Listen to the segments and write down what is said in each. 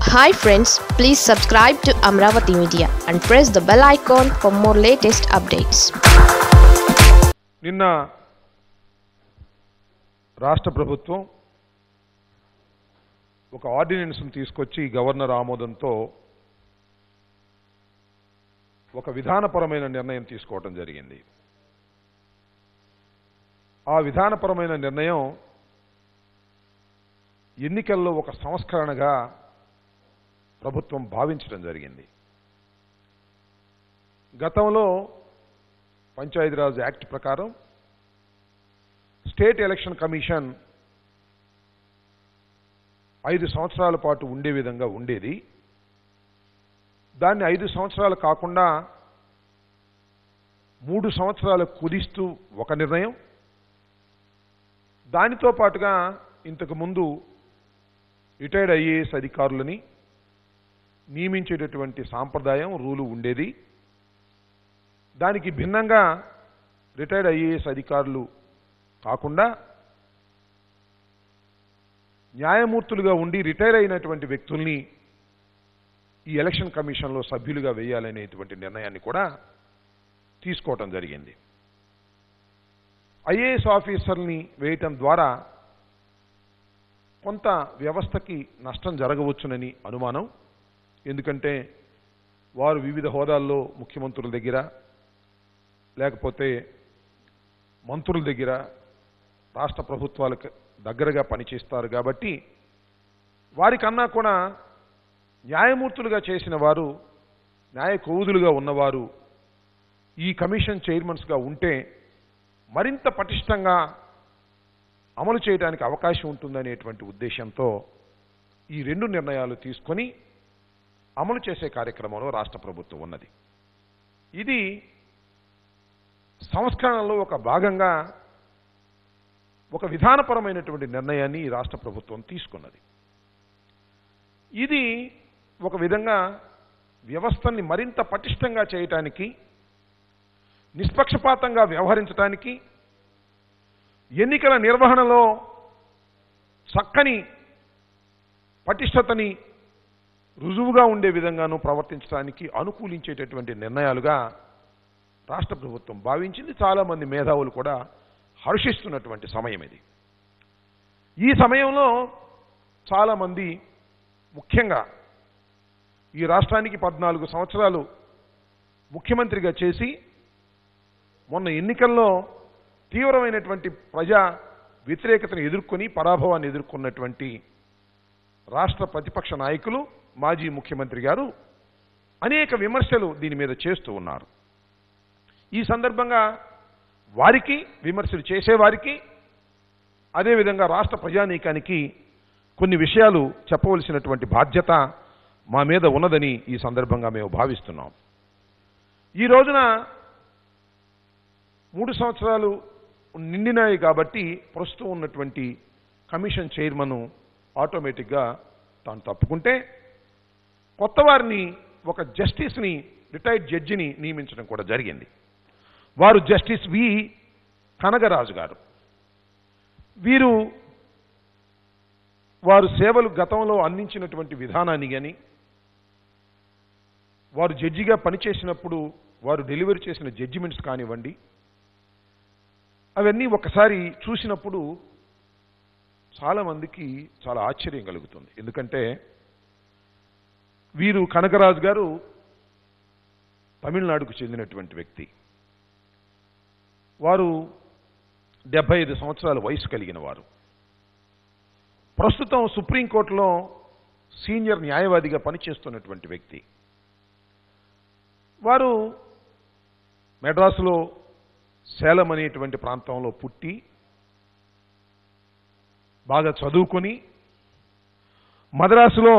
hi friends please subscribe to Amaravati media and press the bell icon for more latest updates నిన్న రాష్ట్ర ప్రభుత్వం ఒక ఆర్డినెన్స్ను తీసుకొచ్చి గవర్నర్ ఆమోదంతో ఒక విధానపరమైన నిర్ణయం తీసుకోవడం జరిగింది ఆ విధానపరమైన నిర్ణయం ఎన్నికల్లో ఒక సంస్కరణగా ప్రభుత్వం భావించడం జరిగింది గతంలో పంచాయతీరాజ్ యాక్ట్ ప్రకారం స్టేట్ ఎలక్షన్ కమిషన్ ఐదు సంవత్సరాల పాటు ఉండే విధంగా ఉండేది దాన్ని ఐదు సంవత్సరాలు కాకుండా మూడు సంవత్సరాలు కుదిస్తూ ఒక నిర్ణయం దానితో పాటుగా ఇంతకు ముందు రిటైర్డ్ ఐఏఎస్ అధికారులని నియమించేటటువంటి సాంప్రదాయం రూలు ఉండేది దానికి భిన్నంగా రిటైర్డ్ ఐఏఎస్ అధికారులు కాకుండా న్యాయమూర్తులుగా ఉండి రిటైర్ అయినటువంటి వ్యక్తుల్ని ఈ ఎలక్షన్ కమిషన్లో సభ్యులుగా వేయాలనేటువంటి నిర్ణయాన్ని కూడా తీసుకోవటం జరిగింది ఐఏఎస్ ఆఫీసర్ని వేయటం ద్వారా కొంత వ్యవస్థకి నష్టం జరగవచ్చునని అనుమానం ఎందుకంటే వారు వివిధ హోదాల్లో ముఖ్యమంత్రుల దగ్గర లేకపోతే మంత్రుల దగ్గర రాష్ట్ర ప్రభుత్వాలకు దగ్గరగా పనిచేస్తారు కాబట్టి వారికన్నా కూడా న్యాయమూర్తులుగా చేసిన వారు న్యాయ కోవుదులుగా ఉన్నవారు ఈ కమిషన్ చైర్మన్స్గా ఉంటే మరింత పటిష్టంగా అమలు చేయడానికి అవకాశం ఉంటుందనేటువంటి ఉద్దేశంతో ఈ రెండు నిర్ణయాలు తీసుకొని అమలు చేసే కార్యక్రమంలో రాష్ట్ర ప్రభుత్వం ఉన్నది ఇది సంస్కరణలో ఒక భాగంగా ఒక విధానపరమైనటువంటి నిర్ణయాన్ని ఈ రాష్ట్ర ప్రభుత్వం తీసుకున్నది ఇది ఒక విధంగా వ్యవస్థని మరింత పటిష్టంగా చేయటానికి నిష్పక్షపాతంగా వ్యవహరించడానికి ఎన్నికల నిర్వహణలో చక్కని పటిష్టతని రుజువుగా ఉండే విధంగాను ప్రవర్తించడానికి అనుకూలించేటటువంటి నిర్ణయాలుగా రాష్ట్ర ప్రభుత్వం భావించింది చాలామంది మేధావులు కూడా హర్షిస్తున్నటువంటి సమయం ఇది ఈ సమయంలో చాలామంది ముఖ్యంగా ఈ రాష్ట్రానికి పద్నాలుగు సంవత్సరాలు ముఖ్యమంత్రిగా చేసి మొన్న ఎన్నికల్లో తీవ్రమైనటువంటి ప్రజా వ్యతిరేకతను ఎదుర్కొని పరాభవాన్ని ఎదుర్కొన్నటువంటి రాష్ట్ర ప్రతిపక్ష నాయకులు మాజీ ముఖ్యమంత్రి గారు అనేక విమర్శలు దీని మీద చేస్తూ ఉన్నారు ఈ సందర్భంగా వారికి విమర్శలు చేసేవారికి అదేవిధంగా రాష్ట్ర ప్రజానీకానికి కొన్ని విషయాలు చెప్పవలసినటువంటి బాధ్యత మా మీద ఉన్నదని ఈ సందర్భంగా మేము భావిస్తున్నాం ఈ రోజున మూడు సంవత్సరాలు నిండినాయి కాబట్టి ప్రస్తుతం ఉన్నటువంటి కమిషన్ చైర్మన్ ఆటోమేటిక్గా తాను తప్పుకుంటే కొత్త వారిని ఒక జస్టిస్ని రిటైర్డ్ జడ్జిని నియమించడం కూడా జరిగింది వారు జస్టిస్ వి కనగరాజు గారు వీరు వారు సేవలు గతంలో అందించినటువంటి విధానాన్ని కానీ వారు జడ్జిగా పనిచేసినప్పుడు వారు డెలివరీ చేసిన జడ్జిమెంట్స్ కానివ్వండి అవన్నీ ఒకసారి చూసినప్పుడు చాలామందికి చాలా ఆశ్చర్యం కలుగుతుంది ఎందుకంటే వీరు కనకరాజు గారు తమిళనాడుకు చెందినటువంటి వ్యక్తి వారు డెబ్బై ఐదు సంవత్సరాల వయసు కలిగిన వారు ప్రస్తుతం సుప్రీంకోర్టులో సీనియర్ న్యాయవాదిగా పనిచేస్తున్నటువంటి వ్యక్తి వారు మెడ్రాసులో సేలం అనేటువంటి ప్రాంతంలో పుట్టి బాగా చదువుకొని మద్రాసులో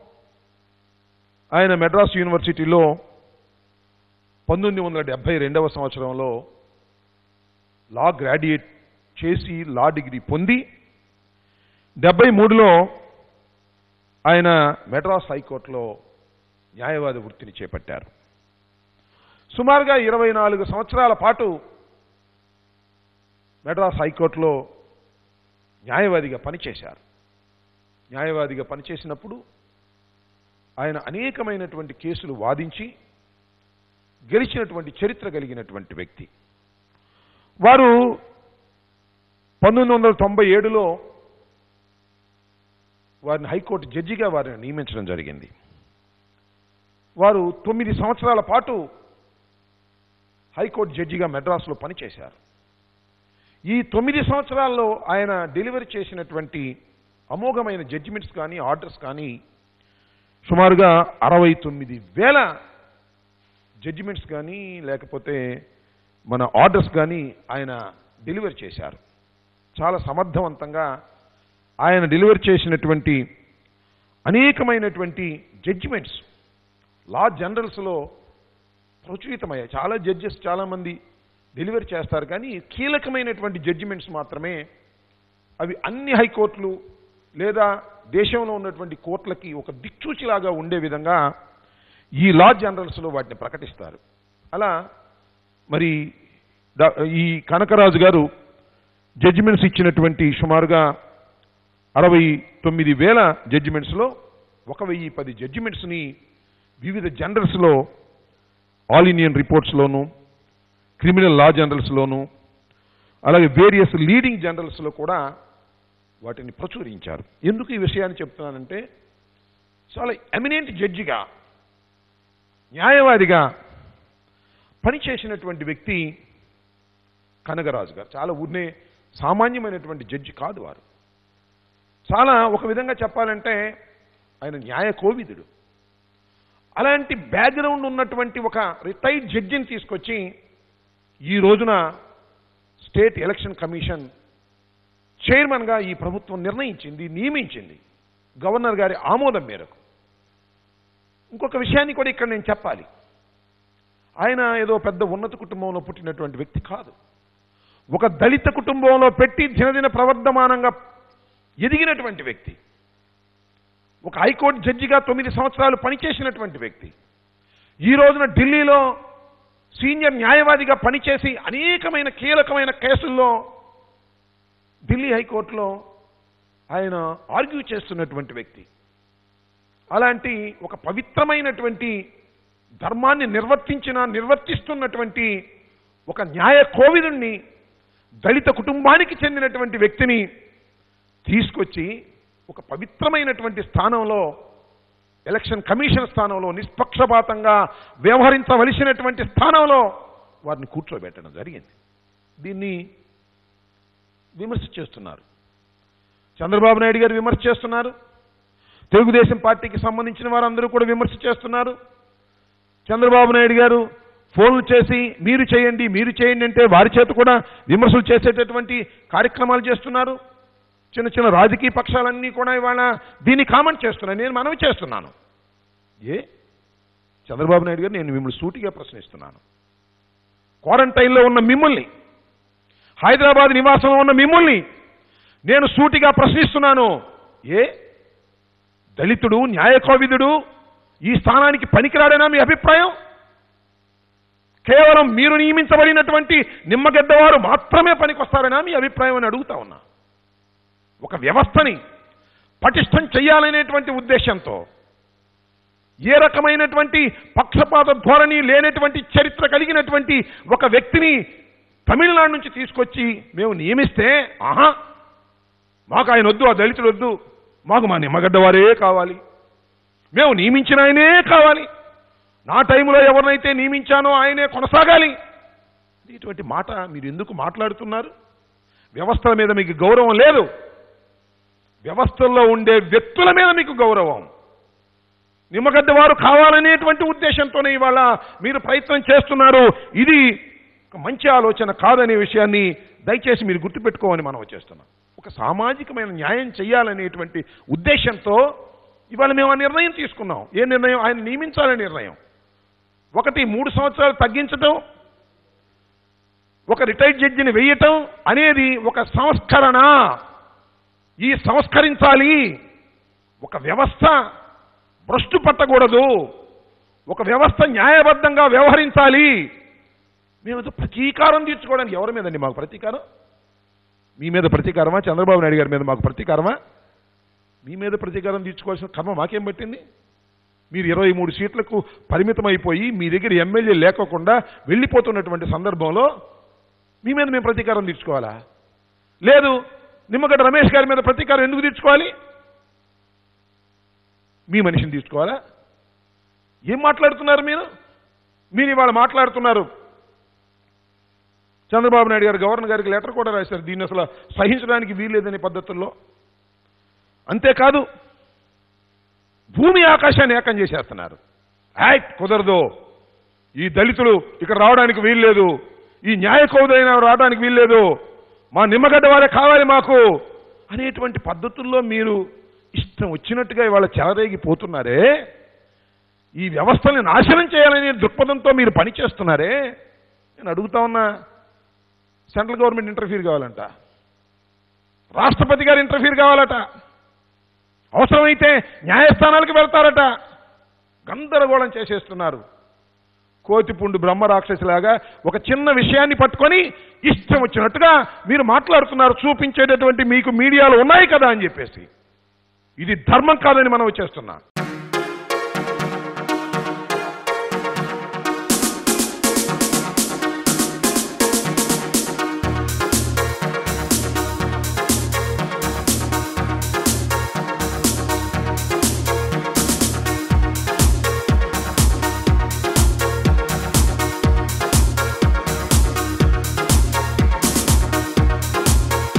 ఆయన మెడ్రాస్ యూనివర్సిటీలో పంతొమ్మిది వందల డెబ్భై రెండవ సంవత్సరంలో లా గ్రాడ్యుయేట్ చేసి లా డిగ్రీ పొంది డెబ్బై మూడులో ఆయన మెడ్రాస్ హైకోర్టులో న్యాయవాది వృత్తిని చేపట్టారు సుమారుగా ఇరవై నాలుగు సంవత్సరాల పాటు మెడ్రాస్ హైకోర్టులో న్యాయవాదిగా పనిచేశారు న్యాయవాదిగా పనిచేసినప్పుడు ఆయన అనేకమైనటువంటి కేసులు వాదించి గెలిచినటువంటి చరిత్ర కలిగినటువంటి వ్యక్తి వారు పంతొమ్మిది వందల తొంభై ఏడులో వారిని హైకోర్టు జడ్జిగా వారిని నియమించడం జరిగింది వారు తొమ్మిది సంవత్సరాల పాటు హైకోర్టు జడ్జిగా మెడ్రాస్లో పనిచేశారు ఈ తొమ్మిది సంవత్సరాల్లో ఆయన డెలివరీ చేసినటువంటి అమోఘమైన జడ్జిమెంట్స్ కానీ ఆర్డర్స్ కానీ సుమారుగా అరవై తొమ్మిది వేల జడ్జిమెంట్స్ కానీ లేకపోతే మన ఆర్డర్స్ కానీ ఆయన డెలివర్ చేశారు చాలా సమర్థవంతంగా ఆయన డెలివర్ చేసినటువంటి అనేకమైనటువంటి జడ్జిమెంట్స్ లా జనరల్స్లో ప్రచురితమయ్యాయి చాలా జడ్జెస్ చాలామంది డెలివరీ చేస్తారు కానీ కీలకమైనటువంటి జడ్జిమెంట్స్ మాత్రమే అవి అన్ని హైకోర్టులు లేదా దేశంలో ఉన్నటువంటి కోర్టులకి ఒక దిక్సూచిలాగా ఉండే విధంగా ఈ లా జనరల్స్లో వాటిని ప్రకటిస్తారు అలా మరి డా- ఈ కనకరాజు గారు జడ్జిమెంట్స్ ఇచ్చినటువంటి సుమారుగా అరవై తొమ్మిది వేల జడ్జిమెంట్స్లో ఒక వెయ్యి పది జడ్జిమెంట్స్ని వివిధ జనరల్స్లో ఆల్ ఇండియన్ రిపోర్ట్స్లోను క్రిమినల్ లా జనరల్స్లోను అలాగే వేరియస్ లీడింగ్ జనరల్స్లో కూడా వాటిని ప్రచురించారు ఎందుకు ఈ విషయాన్ని చెప్తున్నానంటే చాలా ఎమినెంట్ జడ్జిగా న్యాయవాదిగా పనిచేసినటువంటి వ్యక్తి కనగరాజు గారు చాలా ఊరినే సామాన్యమైనటువంటి జడ్జి కాదు వారు చాలా ఒక విధంగా చెప్పాలంటే ఆయన న్యాయ కోవిదుడు అలాంటి బ్యాక్గ్రౌండ్ ఉన్నటువంటి ఒక రిటైర్డ్ జడ్జిని తీసుకొచ్చి ఈ రోజున స్టేట్ ఎలక్షన్ కమిషన్ చైర్మన్గా ఈ ప్రభుత్వం నిర్ణయించింది నియమించింది గవర్నర్ గారి ఆమోదం మేరకు ఇంకొక విషయాన్ని కూడా ఇక్కడ నేను చెప్పాలి ఆయన ఏదో పెద్ద ఉన్నత కుటుంబంలో పుట్టినటువంటి వ్యక్తి కాదు ఒక దళిత కుటుంబంలో పెట్టి దినదిన ప్రవర్ధమానంగా ఎదిగినటువంటి వ్యక్తి ఒక హైకోర్టు జడ్జిగా తొమ్మిది సంవత్సరాలు పనిచేసినటువంటి వ్యక్తి ఈ రోజున ఢిల్లీలో సీనియర్ న్యాయవాదిగా పనిచేసి అనేకమైన కీలకమైన కేసుల్లో ఢిల్లీ హైకోర్టులో ఆయన ఆర్గ్యూ చేస్తున్నటువంటి వ్యక్తి అలాంటి ఒక పవిత్రమైనటువంటి ధర్మాన్ని నిర్వర్తించిన నిర్వర్తిస్తున్నటువంటి ఒక న్యాయ కోవిదుణ్ణి దళిత కుటుంబానికి చెందినటువంటి వ్యక్తిని తీసుకొచ్చి ఒక పవిత్రమైనటువంటి స్థానంలో ఎలక్షన్ కమిషన్ స్థానంలో నిష్పక్షపాతంగా వ్యవహరించవలసినటువంటి స్థానంలో వారిని కూర్చోబెట్టడం జరిగింది దీన్ని విమర్శ చేస్తున్నారు చంద్రబాబు నాయుడు గారు విమర్శ చేస్తున్నారు తెలుగుదేశం పార్టీకి సంబంధించిన వారందరూ కూడా విమర్శ చేస్తున్నారు చంద్రబాబు నాయుడు గారు ఫోన్లు చేసి మీరు చేయండి మీరు చేయండి అంటే వారి చేత కూడా విమర్శలు చేసేటటువంటి కార్యక్రమాలు చేస్తున్నారు చిన్న చిన్న రాజకీయ పక్షాలన్నీ కూడా ఇవాళ దీన్ని కామెంట్ చేస్తున్నాను నేను మనవి చేస్తున్నాను ఏ చంద్రబాబు నాయుడు గారు నేను మిమ్మల్ని సూటిగా ప్రశ్నిస్తున్నాను క్వారంటైన్లో ఉన్న మిమ్మల్ని హైదరాబాద్ నివాసంలో ఉన్న మిమ్మల్ని నేను సూటిగా ప్రశ్నిస్తున్నాను ఏ దళితుడు న్యాయకోవిదుడు ఈ స్థానానికి పనికిరాడేనా మీ అభిప్రాయం కేవలం మీరు నియమించబడినటువంటి నిమ్మగడ్డవారు మాత్రమే పనికొస్తారనా మీ అభిప్రాయం అని అడుగుతా ఉన్నా ఒక వ్యవస్థని పటిష్టం చేయాలనేటువంటి ఉద్దేశంతో ఏ రకమైనటువంటి పక్షపాత ధోరణి లేనటువంటి చరిత్ర కలిగినటువంటి ఒక వ్యక్తిని తమిళనాడు నుంచి తీసుకొచ్చి మేము నియమిస్తే ఆహా మాకు ఆయన వద్దు ఆ దళితుడు వద్దు మాకు మా నిమ్మగడ్డ వారే కావాలి మేము నియమించిన ఆయనే కావాలి నా టైంలో ఎవరినైతే నియమించానో ఆయనే కొనసాగాలి ఇటువంటి మాట మీరు ఎందుకు మాట్లాడుతున్నారు వ్యవస్థల మీద మీకు గౌరవం లేదు వ్యవస్థల్లో ఉండే వ్యక్తుల మీద మీకు గౌరవం నిమ్మగడ్డ వారు కావాలనేటువంటి ఉద్దేశంతోనే ఇవాళ మీరు ప్రయత్నం చేస్తున్నారు ఇది ఒక మంచి ఆలోచన కాదనే విషయాన్ని దయచేసి మీరు గుర్తుపెట్టుకోమని మనం చేస్తున్నాం ఒక సామాజికమైన న్యాయం చేయాలనేటువంటి ఉద్దేశంతో ఇవాళ మేము ఆ నిర్ణయం తీసుకున్నాం ఏ నిర్ణయం ఆయన నియమించాలనే నిర్ణయం ఒకటి మూడు సంవత్సరాలు తగ్గించటం ఒక రిటైర్డ్ జడ్జిని వేయటం అనేది ఒక సంస్కరణ ఈ సంస్కరించాలి ఒక వ్యవస్థ భ్రష్టు పట్టకూడదు ఒక వ్యవస్థ న్యాయబద్ధంగా వ్యవహరించాలి మేము ఏదో ప్రతీకారం తీర్చుకోవడానికి ఎవరి మీదండి మాకు ప్రతీకారం మీ మీద ప్రతీకారమా చంద్రబాబు నాయుడు గారి మీద మాకు ప్రతీకారమా మీ మీద ప్రతీకారం తీర్చుకోవాల్సిన కర్మ మాకేం పట్టింది మీరు ఇరవై మూడు సీట్లకు పరిమితమైపోయి మీ దగ్గర ఎమ్మెల్యే లేకోకుండా వెళ్ళిపోతున్నటువంటి సందర్భంలో మీ మీద మేము ప్రతీకారం తీర్చుకోవాలా లేదు నిమ్మగడ్డ రమేష్ గారి మీద ప్రతీకారం ఎందుకు తీర్చుకోవాలి మీ మనిషిని తీర్చుకోవాలా ఏం మాట్లాడుతున్నారు మీరు మీరు ఇవాళ మాట్లాడుతున్నారు చంద్రబాబు నాయుడు గారు గవర్నర్ గారికి లెటర్ కూడా రాశారు దీన్ని అసలు సహించడానికి వీల్లేదనే పద్ధతుల్లో అంతేకాదు భూమి ఆకాశాన్ని ఏకం చేసేస్తున్నారు యాక్ట్ కుదరదు ఈ దళితులు ఇక్కడ రావడానికి వీల్లేదు ఈ న్యాయ కౌదైన రావడానికి వీల్లేదు మా నిమ్మగడ్డ వారే కావాలి మాకు అనేటువంటి పద్ధతుల్లో మీరు ఇష్టం వచ్చినట్టుగా ఇవాళ చెలరేగిపోతున్నారే ఈ వ్యవస్థని నాశనం చేయాలనే దృక్పథంతో మీరు పనిచేస్తున్నారే నేను అడుగుతా ఉన్నా సెంట్రల్ గవర్నమెంట్ ఇంటర్ఫీర్ కావాలంట రాష్ట్రపతి గారు ఇంటర్ఫీర్ కావాలట అవసరమైతే న్యాయస్థానాలకు వెళ్తారట గందరగోళం చేసేస్తున్నారు కోతిపుండు బ్రహ్మ రాక్షసిలాగా ఒక చిన్న విషయాన్ని పట్టుకొని ఇష్టం వచ్చినట్టుగా మీరు మాట్లాడుతున్నారు చూపించేటటువంటి మీకు మీడియాలో ఉన్నాయి కదా అని చెప్పేసి ఇది ధర్మం కాదని మనం చేస్తున్నాం